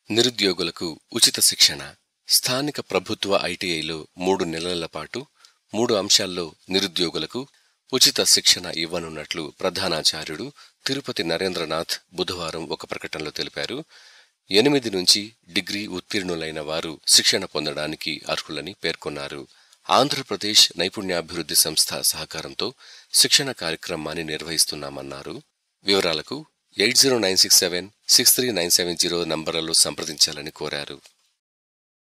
నిరుద్యోగులకు ఉచిత శిక్షణ స్థానిక ప్రభుత్వ ఐటీఐలో మూడు నెలల పాటు మూడు అంశాల్లో నిరుద్యోగులకు ఉచిత శిక్షణ ఇవ్వనున్నట్లు ప్రధానాచార్యుడు తిరుపతి నరేంద్రనాథ్ బుధవారం ఒక ప్రకటనలో తెలిపారు ఎనిమిది నుంచి డిగ్రీ ఉత్తీర్ణులైన వారు శిక్షణ పొందడానికి అర్హులని పేర్కొన్నారు ఆంధ్రప్రదేశ్ నైపుణ్యాభివృద్ధి సంస్థ సహకారంతో శిక్షణ కార్యక్రమాన్ని నిర్వహిస్తున్నామన్నారు వివరాలకు eight zero nine six seven six three nine seven zero నంబర్లలో సంప్రదించాలని కోరారు